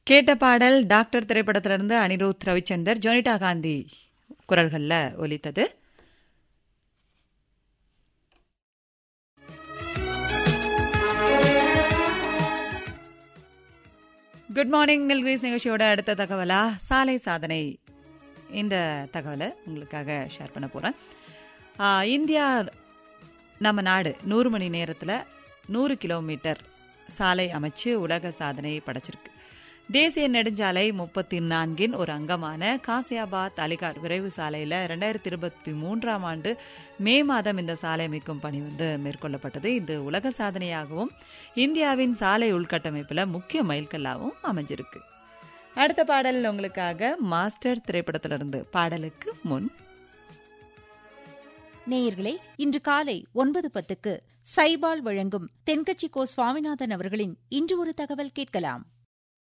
கேட்ட பாடல் டாக்டர் திரைப்படத்திலிருந்து அனிருத் ரவிச்சந்தர் ஜோனிடா காந்தி குரல்களில் ஒலித்தது குட் மார்னிங் நில்கிரிஸ் நிகழ்ச்சியோட அடுத்த தகவலா சாலை சாதனை இந்த தகவலை உங்களுக்காக ஷேர் பண்ண போகிறேன் இந்தியா நம்ம நாடு நூறு மணி நேரத்தில் நூறு கிலோமீட்டர் சாலை அமைச்சு உலக சாதனை படைச்சிருக்கு தேசிய நெடுஞ்சாலை முப்பத்தி நான்கின் ஒரு அங்கமான காசியாபாத் அலிகார் விரைவு சாலையில் ரெண்டாயிரத்தி இருபத்தி மூன்றாம் ஆண்டு மே மாதம் இந்த சாலை அமைக்கும் பணி வந்து மேற்கொள்ளப்பட்டது இது உலக சாதனையாகவும் இந்தியாவின் சாலை உள்கட்டமைப்பில் முக்கிய மைல்கல்லாகவும் அமைஞ்சிருக்கு அடுத்த பாடல் உங்களுக்காக மாஸ்டர் திரைப்படத்திலிருந்து பாடலுக்கு முன் நேயர்களே இன்று காலை ஒன்பது பத்துக்கு சைபால் வழங்கும் தென்கட்சி கோ சுவாமிநாதன் அவர்களின் இன்று ஒரு தகவல் கேட்கலாம்